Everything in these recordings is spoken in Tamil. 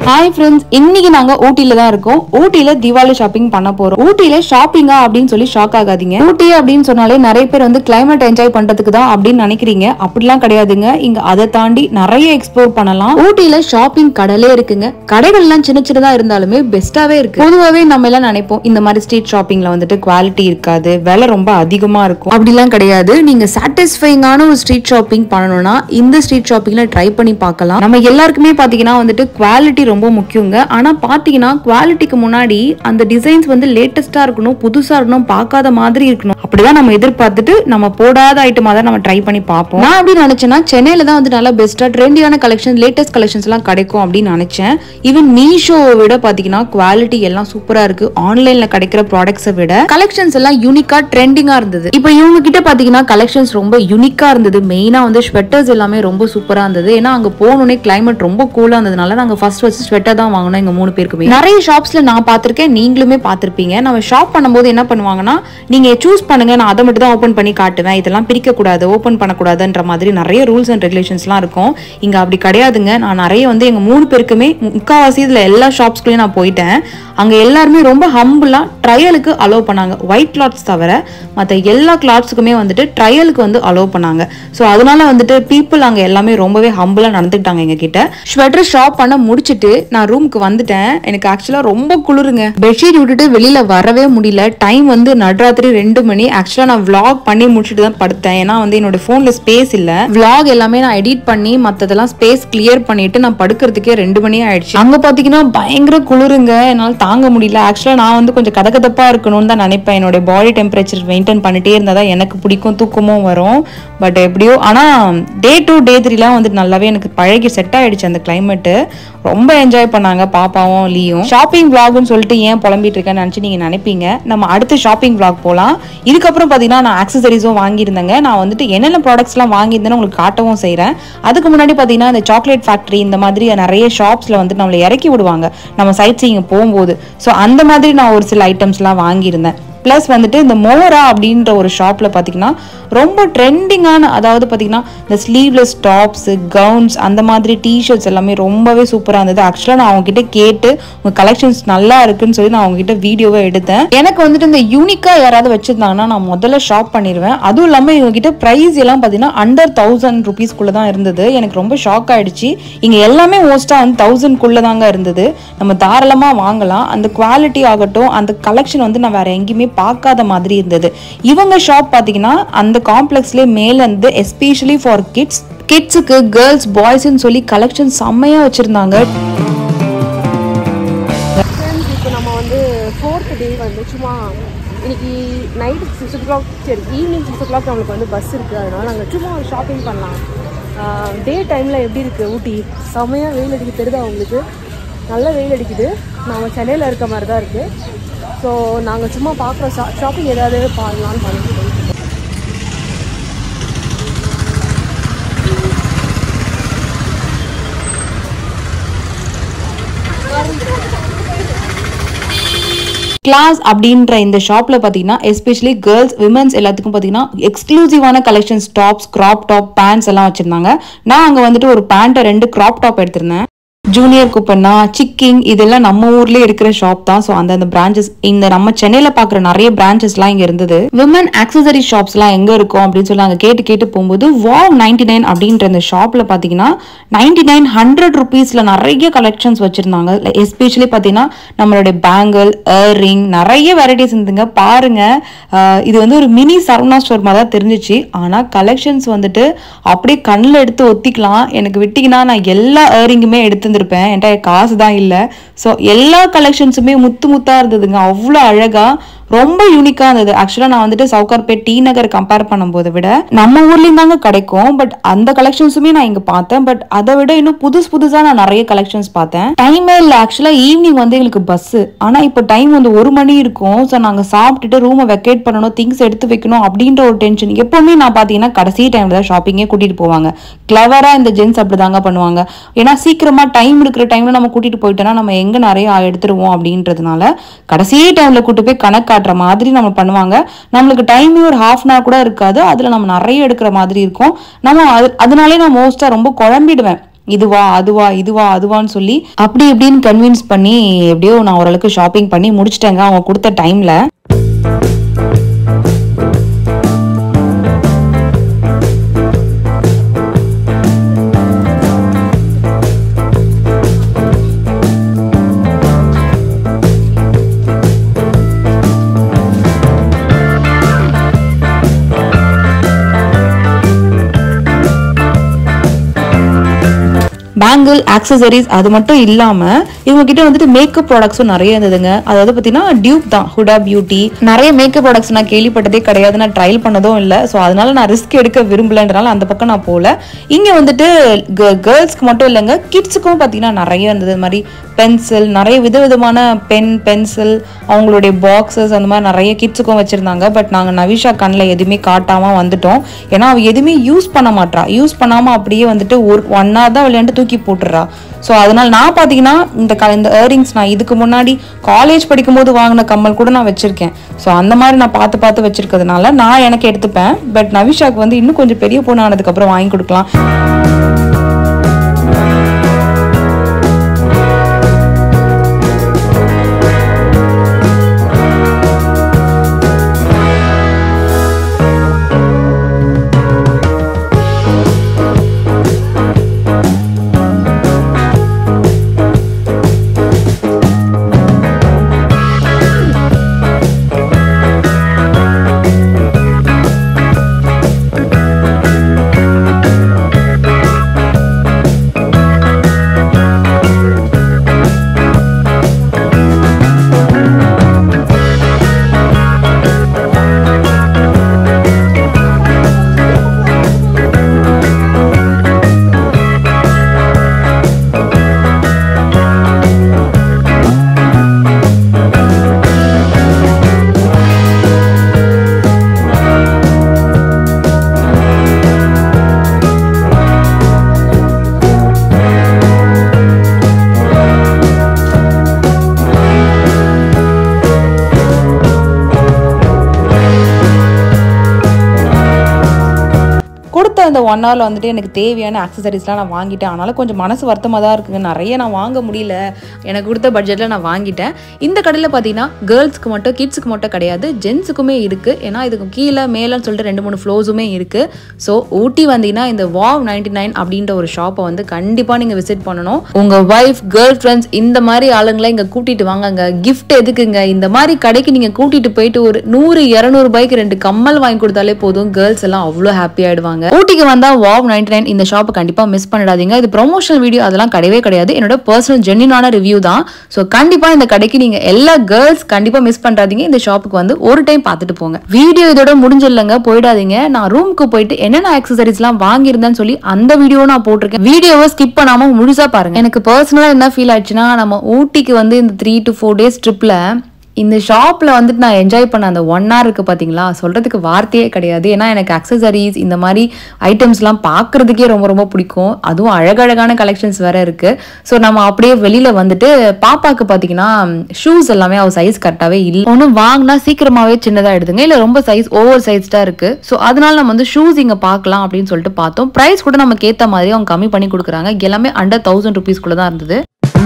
ஹாய் ஃப்ரெண்ட்ஸ் இன்னைக்கு நாங்க ஊட்டில தான் இருக்கோம் ஊட்டில தீபாவளி ஷாப்பிங் பண்ண போறோம் ஊட்டில ஷாப்பிங்கா அப்படின்னு சொல்லி ஷாக் ஆகாதீங்க ஊட்டி அப்படின்னு சொன்னாலே நிறைய பேர் வந்து கிளைமேட் என்ஜாய் பண்றதுக்கு தான் அப்படின்னு நினைக்கிறீங்க அப்படிலாம் கிடையாதுங்க இங்க அதை தாண்டி நிறைய எக்ஸ்ப்ளோர் பண்ணலாம் ஊட்டில ஷாப்பிங் கடலே இருக்குங்க கடைகள்லாம் சின்ன சின்னதா இருந்தாலுமே பெஸ்ட்டாவே இருக்கு பொதுவாகவே நம்ம எல்லாம் நினைப்போம் இந்த மாதிரி ஸ்ட்ரீட் ஷாப்பிங்ல வந்துட்டு குவாலிட்டி இருக்காது விலை ரொம்ப அதிகமா இருக்கும் அப்படிலாம் கிடையாது நீங்க சாட்டிஸ்ஃபைங்கான ஒரு ஸ்ட்ரீட் ஷாப்பிங் பண்ணணும்னா இந்த ஸ்ட்ரீட் ஷாப்பிங்ல ட்ரை பண்ணி பார்க்கலாம் நம்ம எல்லாருக்குமே பாத்தீங்கன்னா வந்துட்டு குவாலிட்டி ரொம்ப முக்கியங்க ஆனா பாத்தீங்கன்னா குவாலிட்டிக்கு முன்னாடி அந்த டிசைன்ஸ் வந்து லேட்டஸ்டா இருக்கணும் புதுசா இருக்கணும் பார்க்காத மாதிரி இருக்கணும் அப்படிதான் நம்ம எதிர்பார்த்துட்டு நம்ம போடாத ஐட்டமா தான் நம்ம ட்ரை பண்ணி பார்ப்போம் நான் அப்படி நினைச்சேன்னா சென்னையில தான் வந்து நல்லா பெஸ்டா ட்ரெண்டியான கலெக்ஷன் லேட்டஸ்ட் கலெக்ஷன்ஸ் எல்லாம் கிடைக்கும் அப்படின்னு நினைச்சேன் ஈவன் மீஷோவை விட பாத்தீங்கன்னா குவாலிட்டி எல்லாம் சூப்பரா இருக்கு ஆன்லைன்ல கிடைக்கிற ப்ராடக்ட்ஸை விட கலெக்ஷன்ஸ் எல்லாம் யூனிக்கா ட்ரெண்டிங்கா இருந்தது இப்போ இவங்க கிட்ட பாத்தீங்கன்னா கலெக்ஷன்ஸ் ரொம்ப யூனிக்கா இருந்தது மெயினா வந்து ஸ்வெட்டர்ஸ் எல்லாமே ரொம்ப சூப்பரா இருந்தது ஏன்னா அங்க போனோடனே கிளைமேட் ரொம்ப கூலா இருந்ததுனால நாங்க ஃபர்ஸ்ட் ஃபர்ஸ்ட் ஸ்வெட்டர் தான் வாங்கினோம் எங்க மூணு பேருக்குமே நிறைய ஷாப்ஸ்ல நான் பார்த்திருக்கேன் நீங்களுமே பார்த்திருப்பீங்க நம்ம ஷாப் பண்ணும்போது என்ன பண்ணுவாங்கன்னா நீங்க சூஸ் பண்ணுங்க நான் அதை மட்டும் தான் ஓப்பன் பண்ணி காட்டுவேன் இதெல்லாம் பிரிக்க கூடாது ஓப்பன் பண்ணக்கூடாதுன்ற மாதிரி நிறைய ரூல்ஸ் அண்ட் ரெகுலேஷன்ஸ்லாம் இருக்கும் இங்க அப்படி கிடையாதுங்க நான் நிறைய வந்து எங்க மூணு பேருக்குமே முக்காவாசி இதுல எல்லா ஷாப்ஸ்குள்ளேயும் நான் போயிட்டேன் அங்க எல்லாருமே ரொம்ப ஹம்பிளா ட்ரையலுக்கு அலோவ் பண்ணாங்க ஒயிட் கிளாத்ஸ் தவிர மற்ற எல்லா கிளாத்ஸுக்குமே வந்துட்டு ட்ரையலுக்கு வந்து அலோவ் பண்ணாங்க ஸோ அதனால வந்துட்டு பீப்புள் அங்கே எல்லாமே ரொம்பவே ஹம்பிளாக நடந்துக்கிட்டாங்க எங்க கிட்ட ஸ்வெட்டர் ஷாப் பண்ண முடிச்சுட்டு நான் ரூமுக்கு வந்துட்டேன் எனக்கு ஆக்சுவலாக ரொம்ப குளிருங்க பெட்ஷீட் விட்டுட்டு வெளியில வரவே முடியல டைம் வந்து நடுராத்திரி ரெண்டு மணி ஆக்சுவலாக நான் vlog பண்ணி முடிச்சுட்டு தான் படுத்தேன் ஏன்னா வந்து என்னோட ஃபோனில் ஸ்பேஸ் இல்லை vlog எல்லாமே நான் எடிட் பண்ணி மற்றதெல்லாம் ஸ்பேஸ் கிளியர் பண்ணிட்டு நான் படுக்கிறதுக்கே ரெண்டு மணி ஆயிடுச்சு அங்கே பார்த்தீங்கன்னா பயங்கர குளிருங்க என்னால் தாங்க முடியல ஆக்சுவலாக நான் வந்து கொஞ்சம் கதகதப்பாக இருக்கணும்னு தான் நினைப்பேன் என்னோட பாடி டெம்பரேச்சர் மெயின்டைன் பண்ணிட்டே இருந்தால் தான் எனக்கு பிடிக்கும் தூக்கமும் வரும் பட் எப்படியோ ஆனால் டே டூ டே த்ரீலாம் வந்துட்டு நல்லாவே எனக்கு பழகி செட் ஆயிடுச்சு அந்த கிளைமேட்டு ரொம்ப என்ஜாய் பண்ணாங்க பாப்பாவும் லீயும் ஷாப்பிங் vlogனு சொல்லிட்டு ஏன் புலம்பிட்டு இருக்கேன்னு நினச்சி நீங்கள் நினைப்பீங்க நம்ம அடுத்து ஷாப்பிங் vlog போகலாம் இதுக்கப்புறம் பார்த்தீங்கன்னா நான் ஆக்சசரிஸும் வாங்கியிருந்தேங்க நான் வந்துட்டு என்னென்ன ப்ராடக்ட்ஸ்லாம் வாங்கியிருந்தேன்னு உங்களுக்கு காட்டவும் செய்கிறேன் அதுக்கு முன்னாடி பார்த்தீங்கன்னா இந்த சாக்லேட் ஃபேக்ட்ரி இந்த மாதிரி நிறைய ஷாப்ஸில் வந்து நம்மளை இறக்கி விடுவாங்க நம்ம சைட் சீயிங் போகும்போது ஸோ அந்த மாதிரி நான் ஒரு சில ஐட்டம்ஸ்லாம் வாங்கியிருந்தேன் ப்ளஸ் வந்துட்டு இந்த மோரா அப்படின்ற ஒரு ஷாப்பில் பார்த்தீங்கன்னா ரொம்ப ட்ரெண்டிங்கான அதாவது பார்த்தீங்கன்னா இந்த ஸ்லீவ்லெஸ் டாப்ஸு கவுன்ஸ் அந்த மாதிரி டிஷர்ட்ஸ் எல்லாமே ரொம்பவே சூப்பராக இருந்தது ஆக்சுவலாக நான் அவங்ககிட்ட கேட்டு உங்கள் கலெக்ஷன்ஸ் நல்லா இருக்குன்னு சொல்லி நான் அவங்ககிட்ட வீடியோவை எடுத்தேன் எனக்கு வந்துட்டு இந்த யூனிக்காக யாராவது வச்சுருந்தாங்கன்னா நான் முதல்ல ஷாப் பண்ணிடுவேன் அதுவும் இல்லாமல் இவங்ககிட்ட ப்ரைஸ் எல்லாம் பார்த்தீங்கன்னா அண்டர் தௌசண்ட் ருபீஸ்க்குள்ளே தான் இருந்தது எனக்கு ரொம்ப ஷாக் ஆயிடுச்சு இங்கே எல்லாமே மோஸ்ட்டாக வந்து தௌசண்ட்குள்ளே தாங்க இருந்தது நம்ம தாராளமாக வாங்கலாம் அந்த குவாலிட்டி ஆகட்டும் அந்த கலெக்ஷன் வந்து நான் வேற எங்கேயுமே பார்க்காத மாதிரி இருந்தது இவங்க ஷாப் பார்த்தீங்கன்னா அந்த காம்ப்ளெக்ஸ்லேயே மேலே இருந்து எஸ்பெஷலி ஃபார் கிட்ஸ் கிட்ஸுக்கு கேர்ள்ஸ் பாய்ஸ்ன்னு சொல்லி கலெக்ஷன் செம்மையாக வச்சுருந்தாங்க ஃப்ரெண்ட்ஸ் இப்போ நம்ம வந்து ஃபோர்த் டே வந்து சும்மா இன்னைக்கு நைட்டு சிக்ஸ் ஓ கிளாக் சரி ஈவினிங் சிக்ஸ் ஓ கிளாக் நம்மளுக்கு வந்து பஸ் இருக்குது அதனால நாங்கள் சும்மா ஷாப்பிங் பண்ணலாம் டே டைமில் எப்படி இருக்குது ஊட்டி செமையாக வெயில் அடிக்க தெரியுதா உங்களுக்கு நல்ல வெயில் அடிக்குது நாங்கள் சென்னையில் இருக்க மாதிரி தான் இருக்குது ஸோ நாங்கள் சும்மா பார்க்குறோம் ஷா ஷாப்பிங் ஏதாவது பண்ணலான்னு பண்ணிட்டு கிளாஸ் அப்படின்ற இந்த ஷாப்ல பாத்தீங்கன்னா எஸ்பெஷலி கேர்ள்ஸ் விமன்ஸ் எல்லாத்துக்கும் பாத்தீங்கன்னா எக்ஸ்க்ளூசிவான collections tops crop top pants எல்லாம் வச்சிருந்தாங்க நான் அங்க வந்துட்டு ஒரு பேண்ட்டை ரெண்டு கிராப் டாப் எடுத்திருந்தேன் ஜூனியர் குப்பன்னா சிக்கிங் இதெல்லாம் நம்ம ஊர்லயே இருக்கிற ஷாப் தான் ஸோ அந்தந்த பிரான்ச்சஸ் இந்த நம்ம சென்னையில பாக்குற நிறைய பிரான்ச்சஸ்லாம் இங்க இருந்தது விமன் ஆக்சசரி ஷாப்ஸ்லாம் எங்க இருக்கும் அப்படின்னு சொல்லி அங்க கேட்டு கேட்டு போகும்போது வாவ் நைன்டி நைன் அப்படின்ற இந்த ஷாப்ல பாத்தீங்கன்னா நைன்டி நைன் ஹண்ட்ரட் ருபீஸ்ல நிறைய கலெக்ஷன்ஸ் வச்சிருந்தாங்க எஸ்பெஷலி பாத்தீங்கன்னா நம்மளுடைய பேங்கிள் இயர்ரிங் நிறைய வெரைட்டிஸ் இருந்துங்க பாருங்க அஹ் இது வந்து ஒரு மினி சரவணா ஸ்டோர் மாதிரி தான் தெரிஞ்சிச்சு ஆனா கலெக்ஷன்ஸ் வந்துட்டு அப்படியே கண்ணில் எடுத்து ஒத்திக்கலாம் எனக்கு விட்டீங்கன்னா நான் எல்லா இயரிங்குமே எடுத்திருந்திருப்பேன் என்கிட்ட காசு தான் இல்லை ஸோ எல்லா கலெக்ஷன்ஸுமே முத்து முத்தா இருந்ததுங்க அவ்வளோ அழகா ரொம்ப யூனிக்கா இருந்தது ஆக்சுவலா நான் வந்துட்டு சவுகார்பேட் டி நகர் கம்பேர் பண்ணும்போதை விட நம்ம ஊர்லயும் தாங்க கிடைக்கும் பட் அந்த கலெக்ஷன்ஸுமே நான் இங்க பார்த்தேன் பட் அதை விட இன்னும் புதுசு புதுசா நான் நிறைய கலெக்ஷன்ஸ் பார்த்தேன் டைமே இல்லை ஆக்சுவலா ஈவினிங் வந்து எங்களுக்கு பஸ் ஆனா இப்போ டைம் வந்து ஒரு மணி இருக்கும் ஸோ நாங்க சாப்பிட்டுட்டு ரூமை வெக்கேட் பண்ணணும் திங்ஸ் எடுத்து வைக்கணும் அப்படின்ற ஒரு டென்ஷன் எப்பவுமே நான் பாத்தீங்கன்னா கடைசி டைம்ல தான் ஷாப்பிங்கே கூட்டிட்டு போவாங்க கிளவரா இந்த ஜென்ஸ் அப்படிதாங்க பண்ணுவாங்க ஏன்னா சீக்கிரமா டைம் இருக்கிற டைம்ல நம்ம கூட்டிட்டு போயிட்டோம்னா நம்ம எங்க நிறைய எடுத்துருவோம் அப்படின்றதுனால கடைசி டைம்ல கூட்டு போய் கணக்கு காட்டுற மாதிரி நம்ம பண்ணுவாங்க நம்மளுக்கு டைமே ஒரு ஹாஃப் அன் ஹவர் கூட இருக்காது அதுல நம்ம நிறைய எடுக்கிற மாதிரி இருக்கும் நம்ம அது அதனாலே நான் மோஸ்டா ரொம்ப குழம்பிடுவேன் இதுவா அதுவா இதுவா அதுவான்னு சொல்லி அப்படி இப்படின்னு கன்வின்ஸ் பண்ணி எப்படியோ நான் ஓரளவுக்கு ஷாப்பிங் பண்ணி முடிச்சிட்டேங்க அவங்க கொடுத்த டைம்ல பேங்கிள் ஆக்சசரிஸ் அது மட்டும் இல்லாம இவங்க கிட்ட வந்துட்டு மேக்கப் ப்ராடக்ட்ஸும் நிறைய இருந்ததுங்க அதாவது பார்த்தீங்கன்னா டியூப் தான் ஹுடா பியூட்டி நிறைய மேக்கப் ப்ராடக்ட்ஸ் நான் கேள்விப்பட்டதே கிடையாது நான் ட்ரையல் பண்ணதும் இல்லை ஸோ அதனால நான் ரிஸ்க் எடுக்க விரும்பலன்றனால அந்த பக்கம் நான் போகல இங்க வந்துட்டு கேர்ள்ஸ்க்கு மட்டும் இல்லைங்க கிட்ஸுக்கும் பார்த்தீங்கன்னா நிறைய இருந்தது இது மாதிரி பென்சில் நிறைய விதவிதமான பென் பென்சில் அவங்களுடைய பாக்ஸஸ் அந்த மாதிரி நிறைய கிட்ஸுக்கும் வச்சிருந்தாங்க பட் நாங்கள் நவிஷா கண்ணில் எதுவுமே காட்டாம வந்துட்டோம் ஏன்னா அவ எதுவுமே யூஸ் பண்ண மாட்றா யூஸ் பண்ணாம அப்படியே வந்துட்டு ஒரு ஒன் ஹவர் தான் விளையாண்டு தூக்கி போட்டுறா ஸோ அதனால நான் பார்த்தீங்கன்னா இந்த க இந்த இயரிங்ஸ் நான் இதுக்கு முன்னாடி காலேஜ் படிக்கும்போது வாங்கின கம்மல் கூட நான் வச்சிருக்கேன் ஸோ அந்த மாதிரி நான் பார்த்து பார்த்து வச்சிருக்கிறதுனால நான் எனக்கு எடுத்துப்பேன் பட் நவிஷாக்கு வந்து இன்னும் கொஞ்சம் பெரிய பொண்ணு ஆனதுக்கப்புறம் வாங்கி கொடுக்கலாம் கொடுத்த அந்த ஒன் ஹவரில் வந்துட்டு எனக்கு தேவையான ஆக்சசரிஸ்லாம் நான் வாங்கிட்டேன் அதனால கொஞ்சம் மனசு வருத்தமாக தான் இருக்குங்க நிறைய நான் வாங்க முடியல எனக்கு கொடுத்த பட்ஜெட்டில் நான் வாங்கிட்டேன் இந்த கடையில் பார்த்தீங்கன்னா கேர்ள்ஸ்க்கு மட்டும் கிட்ஸுக்கு மட்டும் கிடையாது ஜென்ஸுக்குமே இருக்குது ஏன்னா இதுக்கு கீழே மேலேன்னு சொல்லிட்டு ரெண்டு மூணு ஃப்ளோஸுமே இருக்குது ஸோ ஊட்டி வந்தீங்கன்னா இந்த வாவ் நைன்டி நைன் அப்படின்ற ஒரு ஷாப்பை வந்து கண்டிப்பாக நீங்கள் விசிட் பண்ணணும் உங்கள் ஒய்ஃப் கேர்ள் ஃப்ரெண்ட்ஸ் இந்த மாதிரி ஆளுங்களை இங்கே கூட்டிகிட்டு வாங்கங்க கிஃப்ட் எதுக்குங்க இந்த மாதிரி கடைக்கு நீங்கள் கூட்டிகிட்டு போயிட்டு ஒரு நூறு இரநூறு ரூபாய்க்கு ரெண்டு கம்மல் வாங்கி கொடுத்தாலே போதும் கேர்ள்ஸ் எல்லாம் அவ்வளோ ஹாப்பி ஆயிடுவாங்க ஊட்டிக்கு வந்தா வாவ் நைன்டி நைன் இந்த ஷாப்பை கண்டிப்பா மிஸ் பண்ணிடாதீங்க இது ப்ரொமோஷனல் வீடியோ அதெல்லாம் கிடையவே கிடையாது என்னோட பர்சனல் ஜென்னினான ரிவ்யூ தான் ஸோ கண்டிப்பா இந்த கடைக்கு நீங்க எல்லா கேர்ள்ஸ் கண்டிப்பா மிஸ் பண்றாதீங்க இந்த ஷாப்புக்கு வந்து ஒரு டைம் பார்த்துட்டு போங்க வீடியோ இதோட முடிஞ்சிடலங்க போயிடாதீங்க நான் ரூமுக்கு போயிட்டு என்னென்ன ஆக்சசரிஸ்லாம் வாங்கியிருந்தேன்னு சொல்லி அந்த வீடியோ நான் போட்டிருக்கேன் வீடியோவை ஸ்கிப் பண்ணாம முழுசா பாருங்க எனக்கு பர்சனலா என்ன ஃபீல் ஆச்சுன்னா நம்ம ஊட்டிக்கு வந்து இந்த த்ரீ டு ஃபோர் டேஸ் ட்ரிப்ல இந்த ஷாப்பில் வந்துட்டு நான் என்ஜாய் பண்ண அந்த ஒன் ஹவர் இருக்குது பார்த்தீங்களா சொல்கிறதுக்கு வார்த்தையே கிடையாது ஏன்னா எனக்கு அக்சசரிஸ் இந்த மாதிரி ஐட்டம்ஸ்லாம் பார்க்குறதுக்கே ரொம்ப ரொம்ப பிடிக்கும் அதுவும் அழகழகான கலெக்ஷன்ஸ் வேறு இருக்குது ஸோ நம்ம அப்படியே வெளியில் வந்துட்டு பாப்பாவுக்கு பார்த்தீங்கன்னா ஷூஸ் எல்லாமே அவள் சைஸ் கரெக்டாகவே இல்லை ஒன்று வாங்கினா சீக்கிரமாகவே சின்னதாக எடுதுங்க இல்லை ரொம்ப சைஸ் ஓவர் சைஸ்டாக இருக்குது ஸோ அதனால நம்ம வந்து ஷூஸ் இங்கே பார்க்கலாம் அப்படின்னு சொல்லிட்டு பார்த்தோம் ப்ரைஸ் கூட நமக்கு ஏற்ற மாதிரி அவங்க கம்மி பண்ணி கொடுக்குறாங்க எல்லாமே அண்டர் தௌசண்ட் ருபீஸ்க்குள்ளே தான் இருந்தது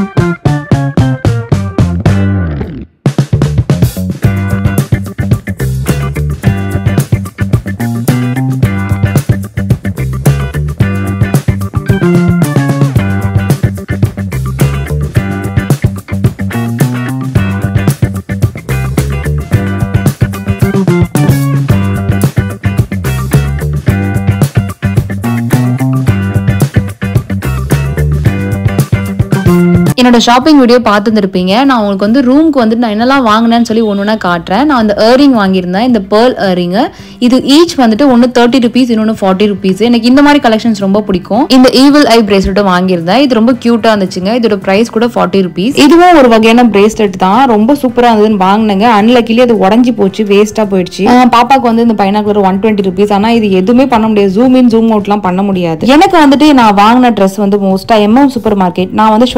என்னோட ஷாப்பிங் வீடியோ பார்த்துருப்பீங்க நான் உங்களுக்கு வந்து ரூம்க்கு வந்துட்டு நான் என்னெல்லாம் வாங்கினேன்னு சொல்லி ஒன்று ஒன்றா காட்டுறேன் நான் அந்த இயரிங் வாங்கியிருந்தேன் இந்த பேர்ல் இயரிங்கு இது ஈச் வந்துட்டு ஒன்று தேர்ட்டி ருபீஸ் இன்னொன்று ஃபார்ட்டி ருபீஸ் எனக்கு இந்த மாதிரி கலெக்ஷன்ஸ் ரொம்ப பிடிக்கும் இந்த ஈவில் ஐ பிரேஸ்லெட்டும் வாங்கியிருந்தேன் இது ரொம்ப க்யூட்டாக இருந்துச்சுங்க இதோட ப்ரைஸ் கூட ஃபார்ட்டி ருபீஸ் இதுவும் ஒரு வகையான பிரேஸ்லெட் தான் ரொம்ப சூப்பராக இருந்ததுன்னு வாங்கினேங்க அன்லக்கிலே அது உடஞ்சி போச்சு வேஸ்ட்டாக போயிடுச்சு ஆஹ் பாப்பாக்கு வந்து இந்த பைனாக்குலர் ஒன் டுவெண்ட்டி ருபீஸ் ஆனால் இது எதுவுமே பண்ண முடியாது ஜூம் இன் ஜூம் அவுட்லாம் பண்ண முடியாது எனக்கு வந்துட்டு நான் வாங்கின ட்ரெஸ் வந்து மோஸ்ட்டாக எம்எம் சூப்பர் மார்க்கெட் நான் வந்து ஸ்வெட்டர் வாங்கினேன்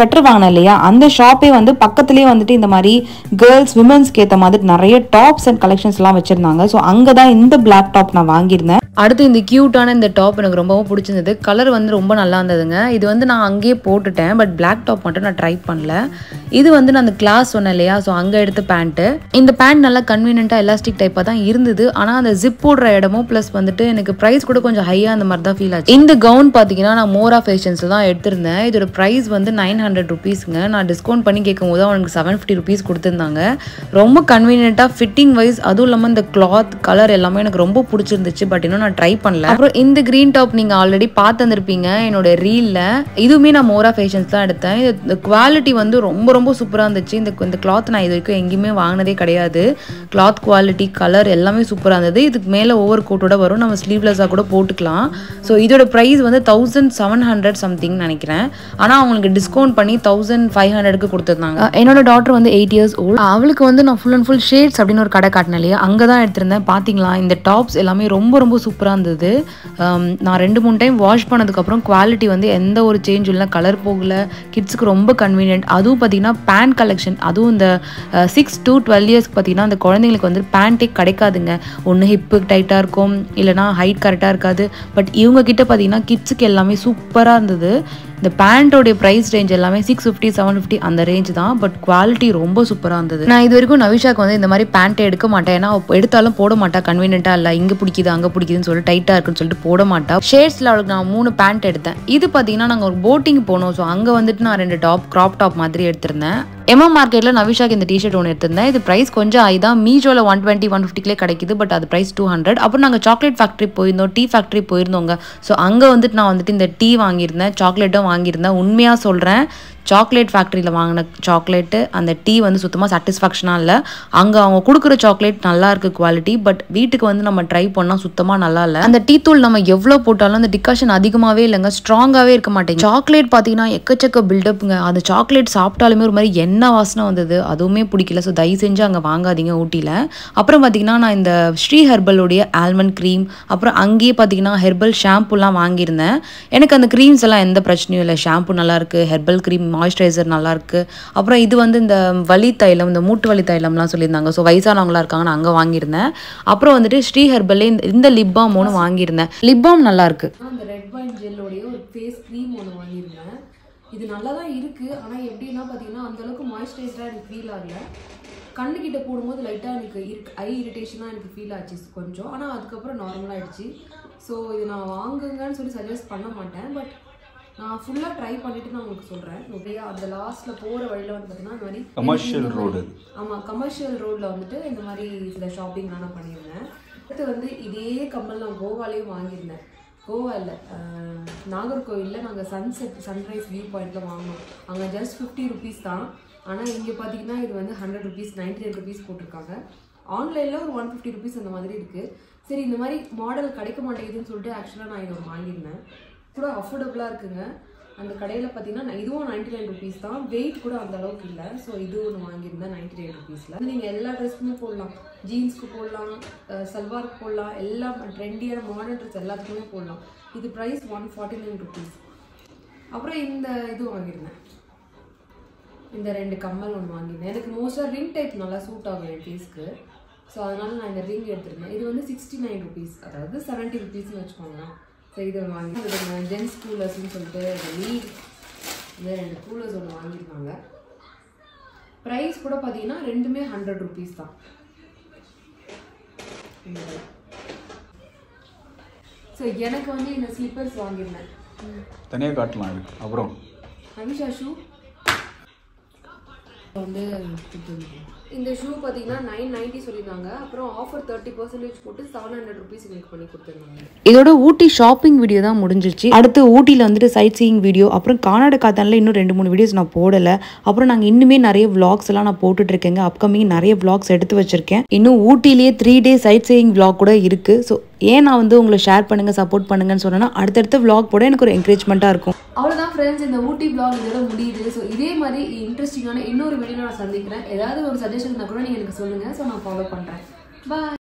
சொன்னேன் இல்லையா அந்த ஷாப்பே வந்து பக்கத்துலேயே வந்துட்டு இந்த மாதிரி கேர்ள்ஸ் விமன்ஸ்க்கு ஏற்ற மாதிரி நிறைய டாப்ஸ் அண்ட் கலெக்ஷன்ஸ்லாம் வச்சுருந்தாங்க ஸோ அங்கே தான் இந்த பிளாக் டாப் நான் வாங்கியிருந்தேன் அடுத்து இந்த க்யூட்டான இந்த டாப் எனக்கு ரொம்பவும் பிடிச்சிருந்தது கலர் வந்து ரொம்ப நல்லா இருந்ததுங்க இது வந்து நான் அங்கேயே போட்டுட்டேன் பட் பிளாக் டாப் மட்டும் நான் ட்ரை பண்ணல இது வந்து நான் அந்த கிளாஸ் சொன்னேன் இல்லையா ஸோ அங்கே எடுத்த பேண்ட்டு இந்த பேண்ட் நல்லா கன்வீனியண்ட்டாக எலாஸ்டிக் டைப்பாக தான் இருந்தது ஆனால் அந்த ஜிப் போடுற இடமும் ப்ளஸ் வந்துட்டு எனக்கு ப்ரைஸ் கூட கொஞ்சம் ஹையாக அந்த மாதிரி தான் ஃபீல் ஆச்சு இந்த கவுன் பார்த்தீங்கன்னா நான் மோரா ஃபேஷன்ஸில் தான் எடுத்திருந்தேன் இதோட ப்ரைஸ் வந்து நைன் ஹண்ட்ரட் ருபீஸுங்க நான் டிஸ்கவுண்ட் பண்ணி கேட்கும் போது அவனுக்கு செவன் ஃபிஃப்டி ருபீஸ் கொடுத்துருந்தாங்க ரொம்ப கன்வீனியண்ட்டாக ஃபிட்டிங் வைஸ் அதுவும் இல்லாமல் இந்த கிளாத் கலர் எல்லாமே எனக்கு ரொம்ப பிடிச்சிருந்துச்சு பட் இன்னும் நான் ட்ரை பண்ணல அப்புறம் இந்த க்ரீன் டாப் நீங்கள் ஆல்ரெடி பார்த்துருந்துருப்பீங்க என்னோட ரீலில் இதுவுமே நான் மோரா ஃபேஷன்ஸ் தான் எடுத்தேன் இது இந்த குவாலிட்டி வந்து ரொம்ப ரொம்ப சூப்பராக இருந்துச்சு இந்த இந்த கிளாத் நான் இது வரைக்கும் எங்கேயுமே வாங்கினதே கிடையாது கிளாத் குவாலிட்டி கலர் எல்லாமே சூப்பராக இருந்தது இதுக்கு மேலே ஓவர் கோட்டோட வரும் நம்ம ஸ்லீவ்லெஸ்ஸாக கூட போட்டுக்கலாம் ஸோ இதோட ப்ரைஸ் வந்து தௌசண்ட் செவன் ஹண்ட்ரட் சம்திங் நினைக்கிறேன் ஆனால் அவங்களுக்கு டிஸ்கவுண்ட் பண்ணி தௌசண்ட் ஃபைவ் ஹண்ட்ரடுக்கு கொடுத்துருந்தாங்க என்னோட டாட்டர் வந்து எயிட் இயர்ஸ் ஓல்ட் அவளுக்கு வந்து நான் ஃபுல் அண்ட் ஃபுல் ஷேட்ஸ் அப்படின்னு ஒரு கடை காட்டினேன் இல்லையா அங்கே தான் எடுத்திருந்தேன் பார்த்தீங்களா இந்த டாப்ஸ் எல்லாமே ரொம்ப ரொம்ப சூப்பராக இருந்தது Um, நான் ரெண்டு மூணு டைம் வாஷ் பண்ணதுக்கப்புறம் குவாலிட்டி வந்து எந்த ஒரு சேஞ்ச் இல்லை கலர் போகல கிட்ஸுக்கு ரொம்ப கன்வீனியன்ட் அதுவும் பார்த்தீங்கன்னா பேண்ட் கலெக்ஷன் அதுவும் இந்த சிக்ஸ் to டுவெல் இயர்ஸ்க்கு பார்த்தீங்கன்னா அந்த குழந்தைங்களுக்கு வந்து பேண்ட்டே கிடைக்காதுங்க ஒன்று ஹிப்பு டைட்டாக இருக்கும் இல்லைனா ஹைட் கரெக்டாக இருக்காது பட் இவங்க கிட்ட பார்த்தீங்கன்னா கிட்ஸுக்கு எல்லாமே சூப்பராக இருந்தது இந்த பேண்ட்டோடைய ப்ரைஸ் ரேஞ்ச் எல்லாமே சிக்ஸ் ஃபிஃப்டி செவன் ஃபிஃப்டி அந்த ரேஞ்ச் தான் பட் குவாலிட்டி ரொம்ப சூப்பராக இருந்தது நான் இது வரைக்கும் நவிஷாக்கு வந்து இந்த மாதிரி பேண்ட்டை எடுக்க மாட்டேன் ஏன்னா அவ எடுத்தாலும் போட மாட்டா கன்வீனியன்ட்டாக இல்லை இங்கே பிடிக்குது அங்கே பிடிக்குதுன்னு சொல்லிட்டு டைட்டாக இருக்குன்னு சொல்லிட்டு போட மாட்டா ஷேட்ஸில் அவளுக்கு நான் மூணு பேண்ட் எடுத்தேன் இது பார்த்தீங்கன்னா நாங்கள் ஒரு போட்டிங் போனோம் ஸோ அங்கே வந்துட்டு நான் ரெண்டு டாப் கிராப் டாப் மாதிரி எடுத்திருந்தேன் எம்எம் மார்க்கெட்டில் நவிஷாக்கு இந்த டிஷர்ட் ஒன்று எடுத்திருந்தேன் இது ப்ரைஸ் கொஞ்சம் ஹை தான் மீஷோவில் ஒன் டுவெண்ட்டி ஒன் ஃபிஃப்டிக்லே கிடைக்குது பட் அது ப்ரைஸ் டூ ஹண்ட்ரட் அப்புறம் நாங்கள் சாக்லேட் ஃபேக்ட்ரி போயிருந்தோம் டீ ஃபேக்ட்ரி போயிருந்தோங்க ஸோ அங்கே வந்துட்டு நான் வந்துட்டு இந்த டீ வாங்கியிருந்தேன் சாக்லேட்டும் வாங்கியிருந்தேன் உண்மையாக சொல்கிறேன் சாக்லேட் ஃபேக்ட்ரியில் வாங்கின சாக்லேட்டு அந்த டீ வந்து சுத்தமாக சாட்டிஸ்ஃபேக்ஷனாக இல்லை அங்கே அவங்க கொடுக்குற சாக்லேட் நல்லா இருக்கு குவாலிட்டி பட் வீட்டுக்கு வந்து நம்ம ட்ரை பண்ணால் சுத்தமாக நல்லா இல்லை அந்த டீ தூள் நம்ம எவ்வளோ போட்டாலும் அந்த டிகாஷன் அதிகமாகவே இல்லைங்க ஸ்ட்ராங்காகவே இருக்க மாட்டேங்குது சாக்லேட் பார்த்தீங்கன்னா எக்கச்சக்க பில்டப்புங்க அந்த சாக்லேட் சாப்பிட்டாலுமே ஒரு மாதிரி எண்ணெய் வாசனை வந்தது அதுவுமே பிடிக்கல ஸோ தயவு செஞ்சு அங்கே வாங்காதீங்க ஊட்டியில் அப்புறம் பார்த்தீங்கன்னா நான் இந்த ஸ்ரீ ஹெர்பலுடைய ஆல்மண்ட் க்ரீம் அப்புறம் அங்கேயே பார்த்தீங்கன்னா ஹெர்பல் ஷாம்புலாம் வாங்கியிருந்தேன் எனக்கு அந்த க்ரீம்ஸ் எல்லாம் எந்த பிரச்சனையும் இல்லை ஷாம்பு நல்லா இருக்கு ஹெர்பல் க்ரீம் மாய்ஸ்சரைசர் நல்லா இருக்கு அப்புறம் இது வந்து இந்த வலி தைலம் இந்த மூட்டு வலி தைலம்லாம் சொல்லியிருந்தாங்க ஸோ வயசானவங்களா இருக்காங்க நான் அங்கே வாங்கியிருந்தேன் அப்புறம் வந்துட்டு ஸ்ரீ ஹெர்பல்லே இந்த இந்த லிப் பாம் ஒன்று வாங்கியிருந்தேன் லிப் பாம் நல்லா இருக்கு அந்த ரெட் வைன் ஜெல்லோடைய ஒரு ஃபேஸ் க்ரீம் ஒன்று வாங்கியிருந்தேன் இது நல்லா தான் இருக்குது ஆனால் எப்படின்னா பார்த்தீங்கன்னா அந்த அளவுக்கு மாய்ஸ்சரைஸ்டாக எனக்கு ஃபீல் ஆகல கண்ணுக்கிட்ட போடும்போது லைட்டாக எனக்கு இருக்கு ஐ இரிட்டேஷனாக எனக்கு ஃபீல் ஆச்சு கொஞ்சம் ஆனால் அதுக்கப்புறம் நார்மலாக ஆயிடுச்சு ஸோ இது நான் வாங்குங்கன்னு சொல்லி சஜஸ்ட் பண்ண மாட்டேன் பட் நான் ஃபுல்லாக ட்ரை பண்ணிட்டு நான் உங்களுக்கு சொல்கிறேன் ஓகேயா அந்த லாஸ்ட்டில் போகிற வழியில் வந்து பார்த்தீங்கன்னா இந்த மாதிரி கமர்ஷியல் ரோடு ஆமாம் கமர்ஷியல் ரோட்டில் வந்துட்டு இந்த மாதிரி சில ஷாப்பிங் நான் பண்ணியிருந்தேன் அடுத்து வந்து இதே கம்மல் நான் கோவாலேயும் வாங்கியிருந்தேன் கோவா இல்லை நாகர்கோவிலில் நாங்கள் சன்செட் சன்ரைஸ் வியூ பாயிண்ட்டில் வாங்கினோம் அங்கே ஜஸ்ட் ஃபிஃப்டி ருபீஸ் தான் ஆனால் இங்கே பார்த்தீங்கன்னா இது வந்து hundred rupees ninety nine rupees போட்டிருக்காங்க ஆன்லைனில் ஒரு ஒன் ஃபிஃப்டி ருபீஸ் அந்த மாதிரி இருக்குது சரி இந்த மாதிரி மாடல் கிடைக்க மாட்டேங்குதுன்னு சொல்லிட்டு ஆக்சுவலாக நான் இதை ஒன்று வாங்கியிருந்தேன் கூட அஃபோர்டபுளாக இருக்குங்க அந்த கடையில் பார்த்தீங்கன்னா நான் இதுவும் நைன்டி நைன் ருபீஸ் தான் வெயிட் கூட அந்த அளவுக்கு இல்லை ஸோ இது ஒன்று வாங்கியிருந்தேன் நைன்டி நைன் ருபீஸில் நீங்கள் எல்லா ட்ரெஸ்க்குமே போடலாம் ஜீன்ஸ்க்கு போடலாம் அஹ் சல்வாருக்கு போடலாம் எல்லா ட்ரெண்டியான மாடர்ன் ட்ரெஸ் எல்லாத்துக்குமே போடலாம் இது price one forty nine rupees அப்புறம் இந்த இது வாங்கியிருந்தேன் இந்த ரெண்டு கம்மல் ஒன்று வாங்கியிருந்தேன் எனக்கு மோஸ்ட்டாக ரிங் டைப் நல்லா சூட் ஆகும் என் ஃபேஸ்க்கு ஸோ அதனால நான் இந்த ரிங் எடுத்திருந்தேன் இது வந்து சிக்ஸ்டி நைன் ருபீஸ் அதாவது செவன்ட்டி ருபீஸ்னு வச்சுக்கோங்க ஸோ இது ஒன்று வாங்கி ஜென்ஸ் கூலர்ஸ்னு சொல்லிட்டு லீட் இந்த ரெண்டு கூலர்ஸ் ஒன்று வாங்கியிருக்காங்க ப்ரைஸ் கூட பார்த்தீங்கன்னா ரெண்டுமே ஹண்ட்ரட் ருபீஸ் தான் ஸோ எனக்கு வந்து இந்த ஸ்லிப்பர்ஸ் வாங்கியிருந்தேன் தனியாக காட்டலாம் இருக்கு அப்புறம் அமிஷா ஷூ வந்து இந்த ஷூ பார்த்தீங்கன்னா நைன் நைன்ட்டி சொல்லியிருந்தாங்க அப்புறம் ஆஃபர் தேர்ட்டி பர்சன்டேஜ் போட்டு செவன் ஹண்ட்ரட் ருபீஸ் எனக்கு பண்ணி கொடுத்துருந்தாங்க இதோட ஊட்டி ஷாப்பிங் வீடியோ தான் முடிஞ்சிருச்சு அடுத்து ஊட்டியில் வந்துட்டு சைட் சீயிங் வீடியோ அப்புறம் கானாடு காத்தானில் இன்னும் ரெண்டு மூணு வீடியோஸ் நான் போடலை அப்புறம் நாங்கள் இன்னுமே நிறைய vlogs எல்லாம் நான் போட்டுட்டு இருக்கேங்க அப்கமிங் நிறைய vlogs எடுத்து வச்சிருக்கேன் இன்னும் ஊட்டிலேயே three day sightseeing vlog கூட இருக்கு ஸோ ஏன் நான் வந்து உங்களை ஷேர் பண்ணுங்க சப்போர்ட் பண்ணுங்கன்னு சொன்னேன்னா அடுத்தடுத்த vlog போட எனக்கு ஒரு என்கரேஜ்மெண்ட்டாக இருக்கும் அவ்வளோதான் ஃப்ரெண்ட்ஸ் இந்த ஊட்டி vlog இதோட முடியுது ஸோ இதே மாதிரி இன்ட்ரெஸ்டிங்கான இன்னொரு வீடியோ நான் சந்திக்கிறேன் ஏதாவது ஒரு சஜஷன் இருந்தால் கூட நீங்கள் எனக்கு சொல்லுங்கள் ஸோ நான் ஃபாலோ பண்ணுறேன் பாய்